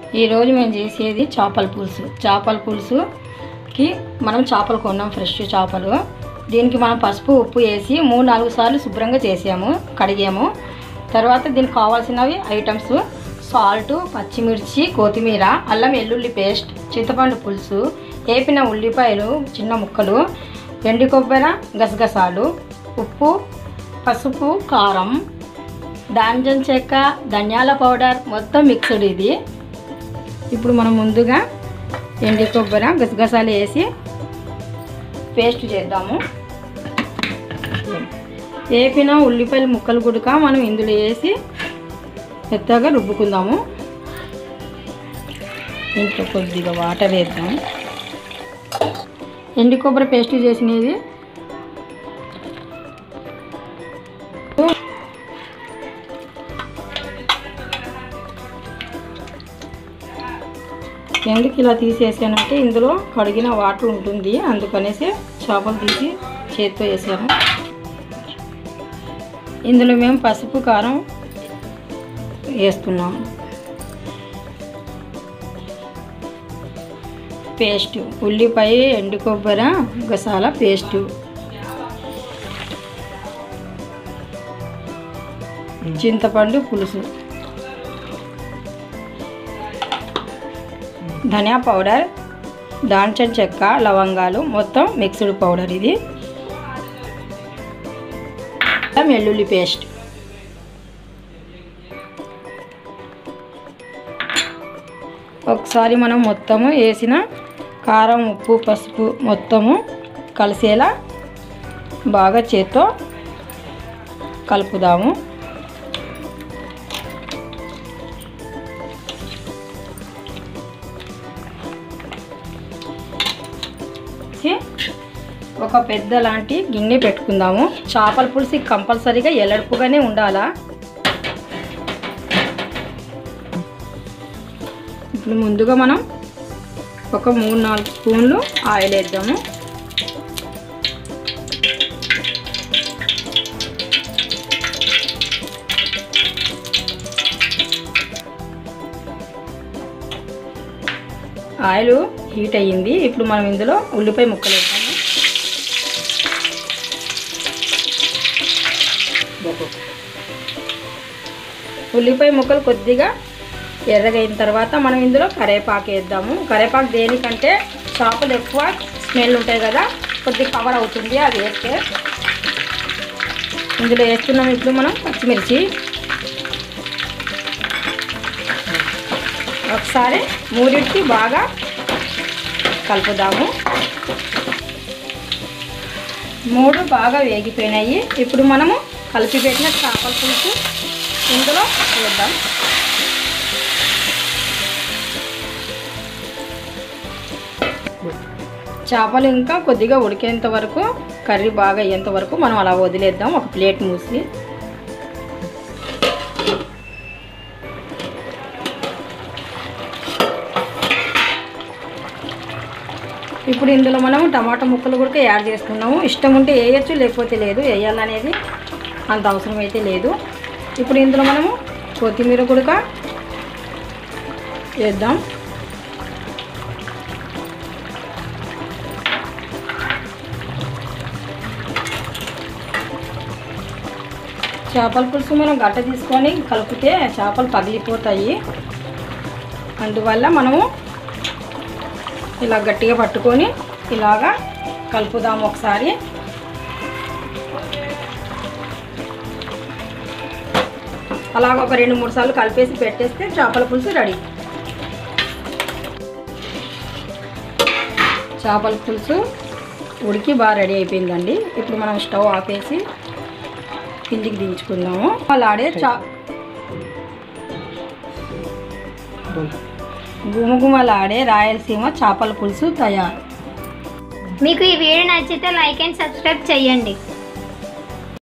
ఈరోజు మేము చేసేది చేపల పులుసు చేపల పులుసుకి మనం చేపలు కొన్నాం ఫ్రెష్ చేపలు దీనికి మనం పసుపు ఉప్పు వేసి మూడు నాలుగు సార్లు శుభ్రంగా చేసాము కడిగాము తర్వాత దీనికి కావాల్సినవి ఐటమ్స్ సాల్ట్ పచ్చిమిర్చి కొత్తిమీర అల్లం వెల్లుల్లి పేస్ట్ చింతపండు పులుసు వేపిన ఉల్లిపాయలు చిన్న ముక్కలు ఎండు కొబ్బరి గసగసాలు ఉప్పు పసుపు కారం దాంజం చెక్క ధనియాల పౌడర్ మొత్తం మిక్స్డ్ ఇది ఇప్పుడు మనం ముందుగా ఎండి కొబ్బరి గసగసాలు వేసి పేస్ట్ చేద్దాము వేపిన ఉల్లిపాయల ముక్కలు గుడక మనం ఇందులో వేసి మెత్తగా రుబ్బుకుందాము ఇంట్లో కొద్దిగా వాటర్ వేద్దాం ఎండి కొబ్బరి పేస్ట్ చేసినది ఎందుకు ఇలా తీసేసానంటే ఇందులో కడిగిన వాటర్ ఉంటుంది అందుకనేసి చేపలు తీసి చేతితో వేసాను ఇందులో మేము పసుపు కారం వేస్తున్నాం పేస్ట్ ఉల్లిపాయ ఎండు కొబ్బరి గసాల పేస్టు చింతపండు పులుసు ధనియా పౌడర్ దాల్చిన చెక్క లవంగాలు మొత్తం మిక్స్డ్ పౌడర్ ఇది వెల్లుల్లి పేస్ట్ ఒకసారి మనం మొత్తము వేసిన కారం ఉప్పు పసుపు మొత్తము కలిసేలా బాగా చేత్తో కలుపుదాము చేసి ఒక పెద్ద లాంటి గిన్నె పెట్టుకుందాము చేపల పులుసు కంపల్సరీగా ఎల్లడుపుగానే ఉండాలా ఇప్పుడు ముందుగా మనం ఒక మూడు నాలుగు స్పూన్లు ఆయిల్ వేద్దాము ఆయిల్ హీట్ అయ్యింది ఇప్పుడు మనం ఇందులో ఉల్లిపాయ ముక్కలు వేద్దాము ఉల్లిపాయ ముక్కలు కొద్దిగా ఎర్రగైన తర్వాత మనం ఇందులో కరేపాకు వేద్దాము కరేపాకు దేనికంటే చేపలు ఎక్కువ స్మెల్ ఉంటాయి కదా కొద్దిగా కవర్ అవుతుంది అది వేస్తే ఇందులో వేస్తున్నాం ఇప్పుడు మనం పచ్చిమిర్చి ఒకసారి మూడింటికి బాగా కలుపుదాము మూడు బాగా వేగిపోయినాయి ఇప్పుడు మనము కలిపి పెట్టిన చేపల పులుసు ఇందులో వేద్దాం చేపలు ఇంకా కొద్దిగా ఉడికేంత వరకు కర్రీ బాగా అయ్యేంత వరకు మనం అలా వదిలేద్దాం ఒక ప్లేట్ మూసి ఇప్పుడు ఇందులో మనం టమాటా ముక్కలు కూడా యాడ్ చేసుకున్నాము ఇష్టం ఉంటే వేయచ్చు లేకపోతే లేదు వేయాలనేది అంత అవసరం అయితే లేదు ఇప్పుడు ఇందులో మనము కొత్తిమీర కూడా వేద్దాం చేపల పులుసు మనం గట్ట తీసుకొని కలిపితే చేపలు పగిలిపోతాయి అందువల్ల మనము ఇలా గట్టిగా పట్టుకొని ఇలాగా కలుపుదాము ఒకసారి అలాగ ఒక రెండు మూడు సార్లు కలిపేసి పెట్టేస్తే చేపల పులుసు రెడీ చేపల పులుసు ఉడికి బాగా రెడీ అయిపోయిందండి ఇప్పుడు మనం స్టవ్ ఆపేసి కిందికి దించుకుందాము అలాడే చా గుమగుమలాడే రాయలసీమ చేపల పులుసు తయారు మీకు ఈ వీడియో నచ్చితే లైక్ అండ్ సబ్స్క్రైబ్ చేయండి